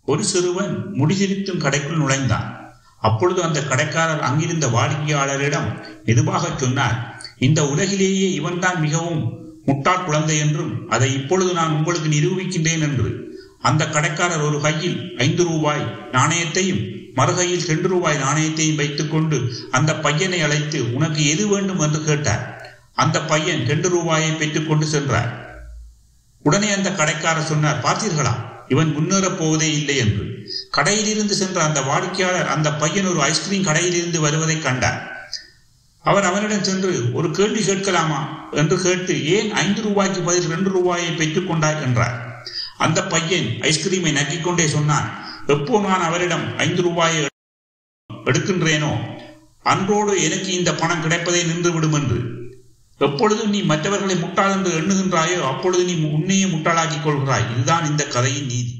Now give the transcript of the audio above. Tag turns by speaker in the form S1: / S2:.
S1: ஒரு சிறுவன் முடிதிருத்தும் கடைக்குள் நுழைந்தான் அப்பொழுது அந்த கடைக்காரர் அங்கிருந்த வாடிக்கையாளரிடம் மெதுவாக சொன்னார் இந்த உலகிலேயே இவன்தான் மிகவும் முட்டாள் குழந்தை என்றும் அதை இப்பொழுது நான் உங்களுக்கு நிரூபிக்கின்றேன் என்று அந்த கடைக்காரர் ஒரு கையில் ஐந்து ரூபாய் நாணயத்தையும் மறுகையில் ரெண்டு ரூபாய் நாணயத்தையும் வைத்துக்கொண்டு அந்த பையனை அழைத்து உனக்கு எது வேண்டும் என்று கேட்டார் அந்த பையன் ரெண்டு ரூபாயை பெற்றுக்கொண்டு சென்றார் உடனே அந்த கடைக்காரர் சொன்னார் பார்த்தீர்களா இவன் முன்னேறப் போவதே இல்லை என்று கடையிலிருந்து சென்ற அந்த வாடிக்கையாளர் அந்த பையன் ஒரு ஐஸ்கிரீம் கடையிலிருந்து வருவதை கண்டார் அவர் அவனிடம் சென்று ஒரு கேள்வி கேட்கலாமா என்று கேட்டு ஏன் ஐந்து ரூபாய்க்கு பதில் ரெண்டு ரூபாயை பெற்றுக் கொண்டார் என்றார் அந்த பையன் ஐஸ்கிரீமை நக்கிக் கொண்டே சொன்னான் எப்போ நான் அவரிடம் ஐந்து ரூபாயை எடுக்கின்றேனோ அன்றோடு எனக்கு இந்த பணம் கிடைப்பதை நின்றுவிடும் என்று எப்பொழுது நீ மற்றவர்களை முட்டாள் என்று எண்ணுகின்றாயோ அப்பொழுது நீ உன்னையே முட்டாளாக்கிக் கொள்கிறாய் இதுதான் இந்த கதையின் நீதி